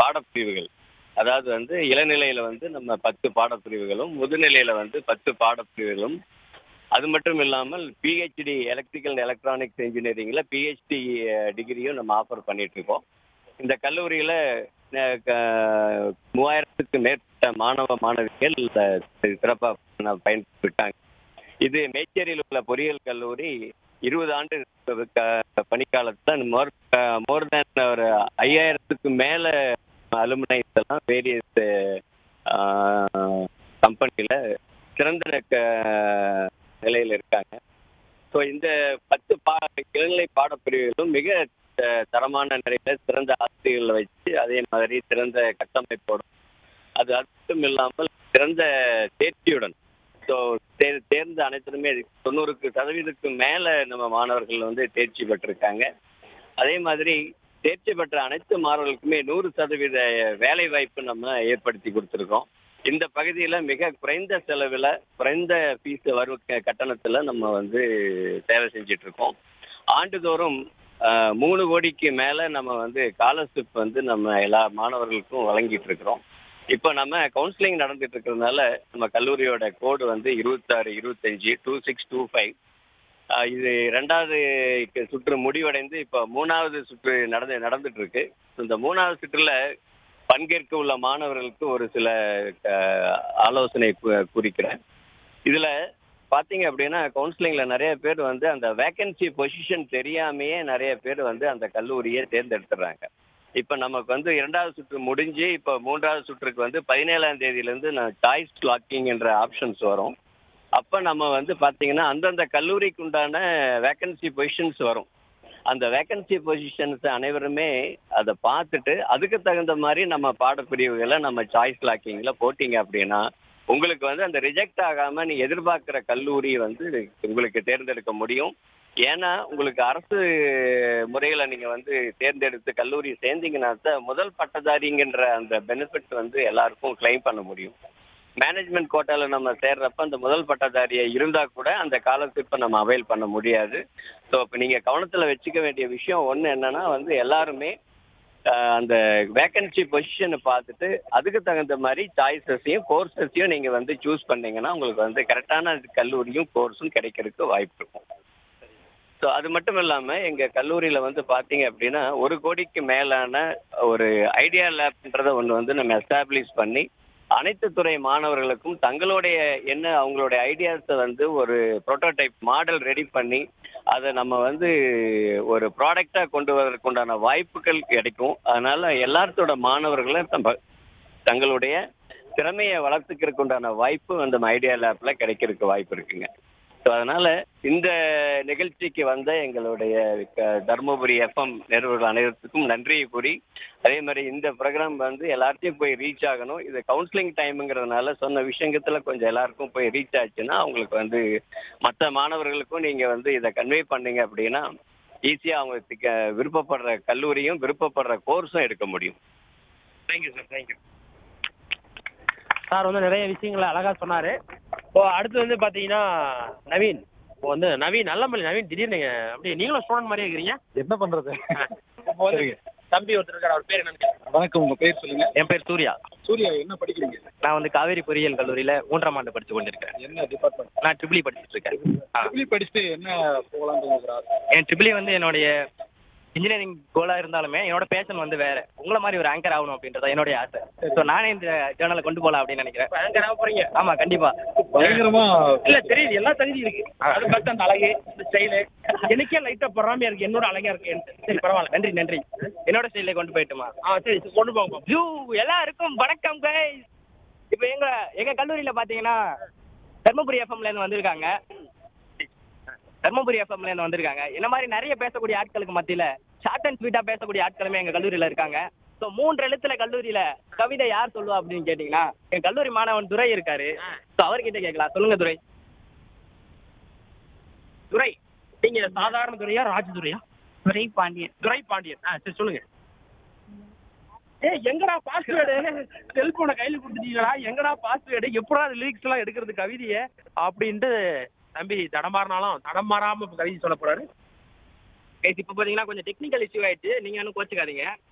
பாடப்பிரிவுகள் அதாவது வந்து இளநிலையில வந்து நம்ம பத்து பாடப்பிரிவுகளும் முதுநிலையில வந்து பத்து பாடப்பிரிவுகளும் அது மட்டும் இல்லாமல் பிஹெச்டி எலக்ட்ரிக்கல் அண்ட் எலக்ட்ரானிக்ஸ் இன்ஜினியரிங்ல பிஹெச்டி டிகிரியும் நம்ம ஆஃபர் பண்ணிட்டு இருக்கோம் இந்த கல்லூரியில அஹ், க- மூவாயிரத்துக்கு மேற்பட்ட மாணவ மாணவிகள் சிறப்பாக பயன்பெற்றாங்க இது மேச்சேரியில் உள்ள பொறியியல் கல்லூரி இருபது ஆண்டு க- பணிக்காலத்துல மோர் மோர் தேன் ஒரு ஐயாயிரத்துக்கு மேல அலுமினைஸ் எல்லாம் வேரியஸ் கம்பெனில சிறந்த க- நிலையில இருக்காங்க ஸோ இந்த பத்து பா இளநிலை பாடப்பிரிவுகளும் மிக அஹ், தரமான நிலையில சிறந்த ஆசிரியர்களை வச்சு அதே மாதிரி சிறந்த கட்டமைப்போடு அது அது மட்டும் இல்லாமல் சிறந்த தேர்ச்சியுடன் ஸோ தேர் தேர்ந்த அனைத்துமே தொண்ணூறுக்கு சதவீதத்துக்கு மேலே நம்ம மாணவர்கள் வந்து தேர்ச்சி பெற்றிருக்காங்க அதே மாதிரி தேர்ச்சி பெற்ற அனைத்து மாணவர்களுக்குமே நூறு சதவீத வேலை வாய்ப்பு நம்ம ஏற்படுத்தி கொடுத்துருக்கோம் இந்த பகுதியில் மிக குறைந்த செலவில் குறைந்த ஃபீஸ் வரும் க- கட்டணத்துல நம்ம வந்து சேவை செஞ்சுட்டு இருக்கோம் ஆண்டுதோறும் ஆஹ், மூணு கோடிக்கு மேலே நம்ம வந்து ஸ்காலர்ஷிப் வந்து நம்ம எல்லா மாணவர்களுக்கும் வழங்கிட்டு இருக்கிறோம் இப்போ நம்ம கவுன்சிலிங் நடந்துட்டு இருக்கிறதுனால நம்ம கல்லூரியோட கோடு வந்து இருபத்தாறு இருபத்தஞ்சி டூ சிக்ஸ் டூ ஃபைவ் இது ரெண்டாவது க- சுற்று முடிவடைந்து இப்போ மூணாவது சுற்று நடந்து நடந்துட்டு இருக்கு இந்த மூணாவது சுற்றுல பங்கேற்க உள்ள மாணவர்களுக்கு ஒரு சில அஹ், ஆலோசனை கூ- கூறிக்கிறேன் இதுல பாத்தீங்க அப்படின்னா கவுன்சிலிங்ல நிறைய பேர் வந்து அந்த வேகன்சி பொசிஷன் தெரியாமையே நிறைய பேர் வந்து அந்த கல்லூரியை தேர்ந்தெடுத்துறாங்க இப்ப நமக்கு வந்து இரண்டாவது சுற்று முடிஞ்சு இப்ப மூன்றாவது சுற்றுக்கு வந்து பதினேழாம் தேதியில இருந்து சாய்ஸ் லாக்கிங் என்ற ஆப்ஷன்ஸ் வரும் அப்ப நம்ம வந்து பாத்தீங்கன்னா அந்தந்த கல்லூரிக்கு உண்டான வேகன்சி பொசிஷன்ஸ் வரும் அந்த வேகன்சி பொசிஷன்ஸ் அனைவருமே அதை பார்த்துட்டு அதுக்கு தகுந்த மாதிரி நம்ம பாடப்பிரிவுகளை நம்ம சாய்ஸ் லாக்கிங்ல போட்டீங்க அப்படின்னா உங்களுக்கு வந்து அந்த ரிஜெக்ட் ஆகாம நீ எதிர்பார்க்கிற கல்லூரி வந்து உங்களுக்கு தேர்ந்தெடுக்க முடியும் ஏன்னா உங்களுக்கு அரசு முறையில நீங்க வந்து தேர்ந்தெடுத்து கல்லூரி சேர்ந்தீங்கன்னா தான் முதல் பட்டதாரிங்கிற அந்த பெனிஃபிட் வந்து எல்லாருக்கும் கிளைம் பண்ண முடியும் மேனேஜ்மெண்ட் கோட்டால நம்ம சேர்றப்ப அந்த முதல் பட்டதாரியை இருந்தா கூட அந்த ஸ்காலர்ஷிப்பை நம்ம அவைல் பண்ண முடியாது ஸோ இப்போ நீங்க கவனத்துல வச்சுக்க வேண்டிய விஷயம் ஒன்று என்னன்னா வந்து எல்லாருமே ஆஹ், அந்த வேகன்சி பொசிஷனை பார்த்துட்டு அதுக்கு தகுந்த மாதிரி சாய்ஸஸையும் கோர்சஸையும் நீங்க வந்து சூஸ் பண்ணீங்கன்னா உங்களுக்கு வந்து கரெக்டான கல்லூரியும் கோர்ஸும் கிடைக்கிறதுக்கு வாய்ப்பு இருக்கும் ஸோ அது மட்டும் இல்லாமல் எங்கள் கல்லூரியில் வந்து பார்த்தீங்க அப்படின்னா ஒரு கோடிக்கு மேலான ஒரு ஐடியா லேப்ன்றதை ஒன்று வந்து நம்ம எஸ்டாப்ளிஷ் பண்ணி அனைத்து துறை மாணவர்களுக்கும் தங்களுடைய என்ன அவங்களுடைய ஐடியாஸை வந்து ஒரு ப்ரோட்டோடைப் மாடல் ரெடி பண்ணி அதை நம்ம வந்து ஒரு ப்ராடக்டாக கொண்டு வரதுக்குண்டான வாய்ப்புகள் கிடைக்கும் அதனால எல்லாத்தோட மாணவர்களும் நம்ம தங்களுடைய திறமையை வளர்த்துக்கிறதுக்கு உண்டான வாய்ப்பு அந்த ஐடியா லேப்ல கிடைக்கிறதுக்கு வாய்ப்பு இருக்குங்க ஸோ அதனால இந்த நிகழ்ச்சிக்கு வந்த எங்களுடைய க- தருமபுரி எஃப்எம் நிறுவனங்கள் அனைவருக்கும் நன்றியை கூறி அதே மாதிரி இந்த ப்ரோக்ராம் வந்து எல்லார்ட்டையும் போய் ரீச் ஆகணும் இது கவுன்சிலிங் டைமுங்கிறதுனால சொன்ன விஷயத்துல கொஞ்சம் எல்லாருக்கும் போய் ரீச் ஆச்சுன்னா அவங்களுக்கு வந்து மற்ற மாணவர்களுக்கும் நீங்க வந்து இதை கன்வே பண்ணீங்க அப்படின்னா ஈஸியாக அவங்க திக்க- விருப்பப்படுற கல்லூரியும் விருப்பப்படுற கோர்ஸும் எடுக்க முடியும் தேங்க்யூ சார் தேங்க்யூ சார் வந்து நிறைய விஷயங்களை அழகா சொன்னாரு இப்போ அடுத்து வந்து பாத்தீங்கன்னா நவீன் இப்போ வந்து நவீன் நல்லமல்லி நவீன் திடீர்னு அப்படியே நீங்களும் ஸ்டூடெண்ட் மாதிரியே இருக்கிறீங்க என்ன பண்றது இப்போ வந்து தம்பி ஒருத்தர் இருக்காரு அவர் பேர் என்னன்னு கேளுங்க. வணக்கம் உங்க பேர் சொல்லுங்க என் பேர் சூர்யா சூர்யா என்ன படிக்கிறீங்க நான் வந்து காவேரி பொறியியல் கல்லூரியில மூன்றாம் ஆண்டு படிச்சு கொண்டிருக்கிறேன் என்ன டிபார்ட்மெண்ட் நான் ட்ரிபிளி படிச்சுட்டு இருக்கேன் ஆ. டிகிரி படிச்சுட்டு என்ன போகலான்னு என் ட்ரிபிளி வந்து என்னுடைய இன்ஜினியரிங் கோலா இருந்தாலுமே என்னோட பேஷன் வந்து வேற உங்களை மாதிரி ஒரு ஆங்கர் ஆகணும் அப்படின்றத என்னுடைய ஆசை ஸோ நானே இந்த ஜேர்னலை கொண்டு போகலாம் அப்படின்னு நினைக்கிறேன் ஆங்கர் ஆக போறீங்க ஆமா கண்டிப்பா பயங்கரமா இல்ல தெரியுது எல்லா தகுதியும் இருக்கு அது பார்த்து அந்த அழகு இந்த ஸ்டைலு எனக்கே லைட்டா பொறாமையா இருக்கு என்னோட அழகா இருக்கு சரி பரவாயில்ல நன்றி நன்றி என்னோட ஸ்டைலே கொண்டு போயிட்டுமா ஆ சரி சரி, கொண்டு போங்க ஜூ எல்லாருக்கும் வணக்கம் guys இப்போ எங்க எங்க கல்லூரியில பாத்தீங்கன்னா தர்மபுரி எஃப்எம்ல இருந்து வந்திருக்காங்க தர்மபுரி எஃப்எம்ல இருந்து வந்திருக்காங்க என்ன மாதிரி நிறைய பேசக்கூடிய ஆட்களுக்கு மத்தியில ஷார்ட் அண்ட் ஸ்வீட்டா பேசக்கூடிய ஆட்களுமே எங்க கல்லூரியில இருக்காங்க ஸோ மூன்று எழுத்துல கல்லூரியில கவிதை யார் சொல்லுவா அப்படின்னு கேட்டீங்கன்னா என் கல்லூரி மாணவன் துரை இருக்காரு ஸோ அவர்கிட்ட கேட்கலாம் சொல்லுங்க துரை துரை நீங்க சாதாரண துரையா ராஜ் துரையா துரை பாண்டியன் துரை பாண்டியன் ஆ சரி சொல்லுங்க ஏ எங்கடா பாஸ்வேர்டு செல்போனை கையில கொடுத்துட்டீங்களா எங்கடா பாஸ்வேர்டு எப்படா லிரிக்ஸ் எல்லாம் எடுக்கிறது கவிதையை அப்படின்ட்டு தம்பி தடமாறினாலும் தடம் மாறாம இப்ப கவிதை சொல்ல போறாரு கைஸ் இப்போ பார்த்தீங்கன்னா கொஞ்சம் டெக்னிக்கல் இஷ்யூ ஆயிடுச்சு நீங்க ஒன்றும் கோச்சுக்காதீங்க